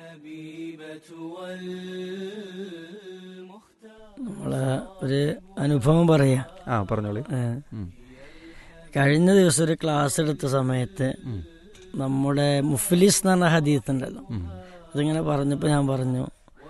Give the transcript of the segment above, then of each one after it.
നമ്മളെ ഒരു അനുഭവം പറയാം ആ പറഞ്ഞോളി ഏ, ഉം. കഴിഞ്ഞ ദിവസം ഒരു ക്ലാസ് എടുത്ത സമയത്ത് നമ്മുടെ മുഫ്ലിസ് എന്ന് പറഞ്ഞ ഹദീത്ത് ഉണ്ടല്ലോ അതിങ്ങനെ പറഞ്ഞപ്പോൾ ഞാൻ പറഞ്ഞു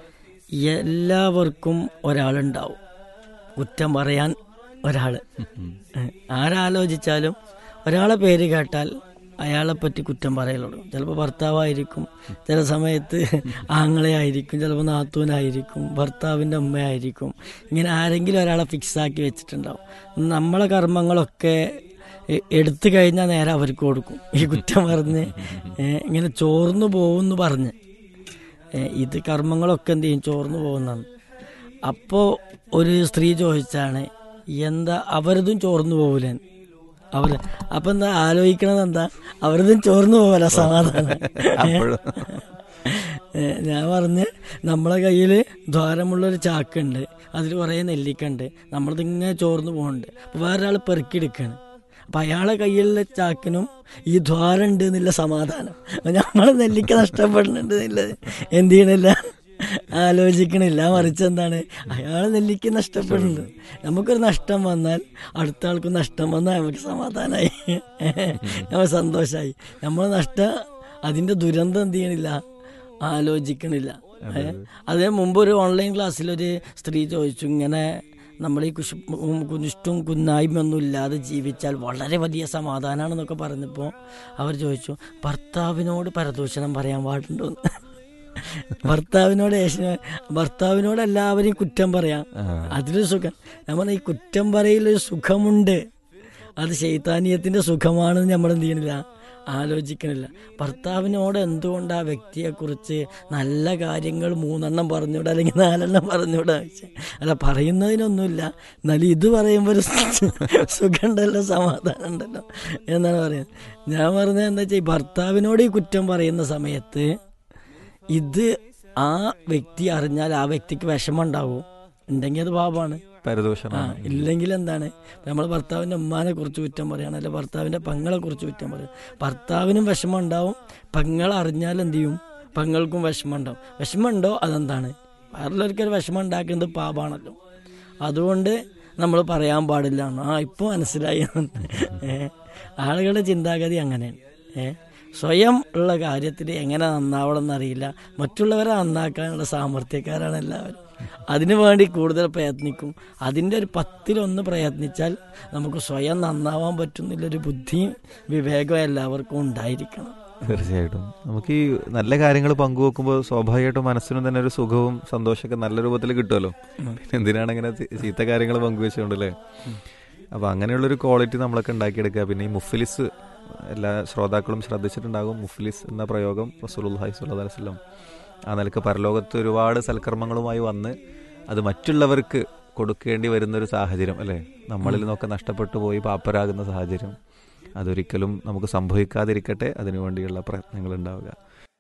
എല്ലാവർക്കും ഒരാളുണ്ടാവും കുറ്റം പറയാൻ ഒരാള് ഏ, ആരാലോചിച്ചാലും ഒരാളെ പേര് കേട്ടാൽ അയാളെ പറ്റി കുറ്റം പറയലുള്ളൂ ചിലപ്പോൾ ഭർത്താവായിരിക്കും ചില സമയത്ത് ആങ്ങളെയായിരിക്കും ചിലപ്പോൾ നാത്തൂനായിരിക്കും ഭർത്താവിൻ്റെ അമ്മയായിരിക്കും ഇങ്ങനെ ആരെങ്കിലും ഒരാളെ ഫിക്സ് ആക്കി വെച്ചിട്ടുണ്ടാവും നമ്മളെ കർമ്മങ്ങളൊക്കെ എ- എടുത്തു കഴിഞ്ഞാൽ നേരെ അവർക്ക് കൊടുക്കും ഈ കുറ്റം പറഞ്ഞ് ഏ, ഇങ്ങനെ ചോർന്നു പോകുമെന്ന് പറഞ്ഞ് ഏ, ഇത് കർമ്മങ്ങളൊക്കെ എന്ത് ചെയ്യും ചോർന്നു പോകുന്നതാണ് അപ്പോൾ ഒരു സ്ത്രീ ചോദിച്ചാണ് എന്താ അവരതും ചോർന്നു പോകൂലേ അവര് അപ്പൊ എന്താ ആലോചിക്കണത് എന്താ അവരതും ചോർന്നു പോകല സമാധാനം അപ്പോഴും ഏ, ഞാൻ പറഞ്ഞ് നമ്മളെ കയ്യിൽ ദ്വാരമുള്ളൊരു ചാക്കുണ്ട് അതിൽ കുറേ നെല്ലിക്കുണ്ട് നമ്മളിതിങ്ങനെ ചോർന്നു പോകുന്നുണ്ട് അപ്പോൾ വേറൊരാൾ പെറുക്കിയെടുക്കുകയാണ് അപ്പം അയാളെ കയ്യിലുള്ള ചാക്കിനും ഈ ദ്വാരം ഉണ്ട് എന്നുള്ള സമാധാനം നമ്മൾ നെല്ലിക്ക നഷ്ടപ്പെടുന്നുണ്ട് എന്നുള്ളത് എന്ത് ചെയ്യണില്ല ആലോചിക്കണില്ല മറിച്ച് എന്താണ് അയാൾ നെല്ലിക്ക നഷ്ടപ്പെടുന്നുണ്ട് നമുക്കൊരു നഷ്ടം വന്നാൽ അടുത്ത ആൾക്ക് നഷ്ടം വന്നാൽ നമുക്ക് സമാധാനമായി നമ്മൾ സന്തോഷമായി നമ്മൾ നഷ്ടം അതിൻ്റെ ദുരന്തം എന്ത് ചെയ്യണില്ല ആലോചിക്കണില്ല ഏ? അതേ മുമ്പ് ഒരു ഓൺലൈൻ ക്ലാസ്സിൽ ഒരു സ്ത്രീ ചോദിച്ചു ഇങ്ങനെ നമ്മൾ ഈ കുശു കുനിഷ്ടും കുന്നായ്മയൊന്നും ഇല്ലാതെ ജീവിച്ചാൽ വളരെ വലിയ സമാധാനമാണെന്നൊക്കെ പറഞ്ഞപ്പോൾ അവർ ചോദിച്ചു ഭർത്താവിനോട് പരദൂഷണം പറയാൻ പാടുണ്ടോ ഭർത്താവിനോട് ഏഷ്യ ഭർത്താവിനോട് എല്ലാവരെയും കുറ്റം പറയാം അതിലൊരു സുഖം ഞാൻ പറഞ്ഞ ഈ കുറ്റം പറയലൊരു സുഖമുണ്ട് അത് ശൈതാനീയത്തിന്റെ സുഖമാണെന്ന് നമ്മൾ എന്ത് ചെയ്യണില്ല ആലോചിക്കണില്ല ഭർത്താവിനോട് എന്തുകൊണ്ട് ആ വ്യക്തിയെക്കുറിച്ച് നല്ല കാര്യങ്ങൾ മൂന്നെണ്ണം പറഞ്ഞൂടാ അല്ലെങ്കിൽ നാലെണ്ണം പറഞ്ഞൂടാ ചോദിച്ചാ. അല്ല പറയുന്നതിനൊന്നുമില്ല എന്നാലും ഇത് പറയുമ്പോൾ ഒരു സുഖമുണ്ടല്ലോ സമാധാനം ഉണ്ടല്ലോ എന്നാണ് പറയുന്നത് ഞാൻ പറഞ്ഞത് എന്താ വെച്ചാൽ ഈ ഭർത്താവിനോട് ഈ കുറ്റം പറയുന്ന സമയത്ത് ഇത് ആ വ്യക്തി അറിഞ്ഞാൽ ആ വ്യക്തിക്ക് വിഷമം ഉണ്ടാവും ഉണ്ടെങ്കിൽ അത് പാപമാണ് ആ പരദൂഷണം ഇല്ലെങ്കിൽ എന്താണ് നമ്മൾ ഭർത്താവിൻ്റെ ഉമ്മാനെ കുറിച്ച് കുറ്റം പറയണം അല്ലെ ഭർത്താവിൻ്റെ പങ്ങളെ കുറിച്ച് കുറ്റം പറയും ഭർത്താവിനും വിഷമം ഉണ്ടാവും പങ്ങൾ അറിഞ്ഞാൽ എന്ത് ചെയ്യും പങ്ങൾക്കും വിഷമം ഉണ്ടാവും വിഷമം ഉണ്ടോ അതെന്താണ് വേറെല്ലാവർക്കൊരു വിഷമം ഉണ്ടാക്കുന്നത് പാപാണല്ലോ അതുകൊണ്ട് നമ്മൾ പറയാൻ പാടില്ല എന്ന്. ആ ഇപ്പോൾ മനസ്സിലായി ഏ ആളുകളുടെ ചിന്താഗതി അങ്ങനെയാണ് ഏ സ്വയം ഉള്ള കാര്യത്തിൽ എങ്ങനെ നന്നാവണം എന്നറിയില്ല മറ്റുള്ളവരെ നന്നാക്കാനുള്ള സാമർഥ്യക്കാരാണ് എല്ലാവരും അതിനു വേണ്ടി കൂടുതൽ പ്രയത്നിക്കും അതിൻ്റെ ഒരു പത്തിലൊന്ന് പ്രയത്നിച്ചാൽ നമുക്ക് സ്വയം നന്നാവാൻ പറ്റുന്നില്ലൊരു ബുദ്ധിയും വിവേകവും എല്ലാവർക്കും ഉണ്ടായിരിക്കണം തീർച്ചയായിട്ടും നമുക്ക് ഈ നല്ല കാര്യങ്ങൾ പങ്കുവെക്കുമ്പോൾ സ്വാഭാവികമായിട്ടും മനസ്സിനും തന്നെ ഒരു സുഖവും സന്തോഷമൊക്കെ നല്ല രൂപത്തിൽ കിട്ടുമല്ലോ പിന്നെ എന്തിനാണ് ഇങ്ങനെ ചീ- ചീത്ത കാര്യങ്ങൾ പങ്കുവെച്ചുകൊണ്ടല്ലേ അപ്പൊ അങ്ങനെയുള്ളൊരു ക്വാളിറ്റി നമ്മളൊക്കെ ഉണ്ടാക്കിയെടുക്കുക പിന്നെ ഈ മുഫ്ലിസ് എല്ലാ ശ്രോതാക്കളും ശ്രദ്ധിച്ചിട്ടുണ്ടാകും മുഫ്ലിസ് എന്ന പ്രയോഗം റസൂലുള്ളാഹി സ്വല്ലല്ലാഹു അലൈഹി വസല്ലം ആ നിലക്ക് പരലോകത്ത് ഒരുപാട് സൽക്കർമ്മങ്ങളുമായി വന്ന് അത് മറ്റുള്ളവർക്ക് കൊടുക്കേണ്ടി വരുന്ന ഒരു സാഹചര്യം അല്ലേ നമ്മളിൽ നിന്നൊക്കെ നഷ്ടപ്പെട്ടു പോയി പാപ്പരാകുന്ന സാഹചര്യം അതൊരിക്കലും നമുക്ക് സംഭവിക്കാതിരിക്കട്ടെ അതിനുവേണ്ടിയുള്ള പ്രയത്നങ്ങൾ ഉണ്ടാവുക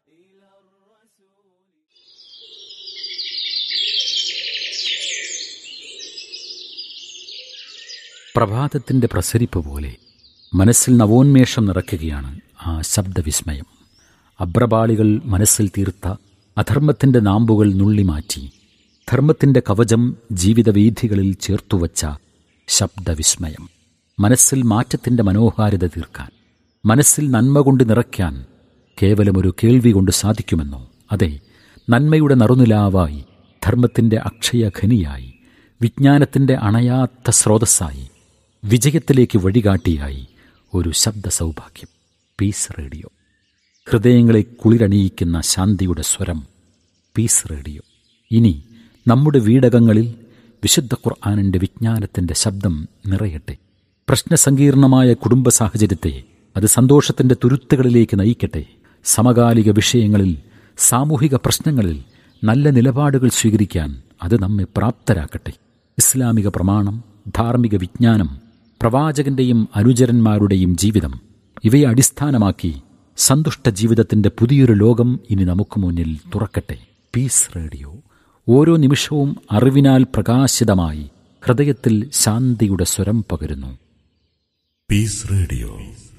പ്രഭാതത്തിന്റെ പ്രസരിപ്പ് പോലെ മനസ്സിൽ നവോന്മേഷം നിറയ്ക്കുകയാണ് ആ ശബ്ദവിസ്മയം അബ്രപാളികൾ മനസ്സിൽ തീർത്ത അധർമ്മത്തിന്റെ നാമ്പുകൾ നുള്ളിമാറ്റി ധർമ്മത്തിന്റെ കവചം ജീവിതവീഥികളിൽ ചേർത്തുവച്ച ശബ്ദവിസ്മയം മനസ്സിൽ മാറ്റത്തിന്റെ മനോഹാരിത തീർക്കാൻ മനസ്സിൽ നന്മ കൊണ്ട് നിറയ്ക്കാൻ കേവലമൊരു കേൾവി കൊണ്ട് സാധിക്കുമെന്നോ അതെ നന്മയുടെ നറുനിലാവായി ധർമ്മത്തിന്റെ അക്ഷയഖനിയായി വിജ്ഞാനത്തിന്റെ അണയാത്ത സ്രോതസ്സായി വിജയത്തിലേക്ക് വഴികാട്ടിയായി ഒരു ശബ്ദ സൗഭാഗ്യം പീസ് റേഡിയോ ഹൃദയങ്ങളെ കുളിരണിയിക്കുന്ന ശാന്തിയുടെ സ്വരം പീസ് റേഡിയോ ഇനി നമ്മുടെ വീടകങ്ങളിൽ വിശുദ്ധ ഖുർആാനിന്റെ വിജ്ഞാനത്തിന്റെ ശബ്ദം നിറയട്ടെ പ്രശ്നസങ്കീർണമായ കുടുംബ സാഹചര്യത്തെ അത് സന്തോഷത്തിന്റെ തുരുത്തുകളിലേക്ക് നയിക്കട്ടെ സമകാലിക വിഷയങ്ങളിൽ സാമൂഹിക പ്രശ്നങ്ങളിൽ നല്ല നിലപാടുകൾ സ്വീകരിക്കാൻ അത് നമ്മെ പ്രാപ്തരാക്കട്ടെ ഇസ്ലാമിക പ്രമാണം ധാർമ്മിക വിജ്ഞാനം പ്രവാചകന്റെയും അനുചരന്മാരുടെയും ജീവിതം ഇവയെ അടിസ്ഥാനമാക്കി സന്തുഷ്ട ജീവിതത്തിന്റെ പുതിയൊരു ലോകം ഇനി നമുക്ക് മുന്നിൽ തുറക്കട്ടെ പീസ് റേഡിയോ ഓരോ നിമിഷവും അറിവിനാൽ പ്രകാശിതമായി ഹൃദയത്തിൽ ശാന്തിയുടെ സ്വരം പകരുന്നു Peace Radio.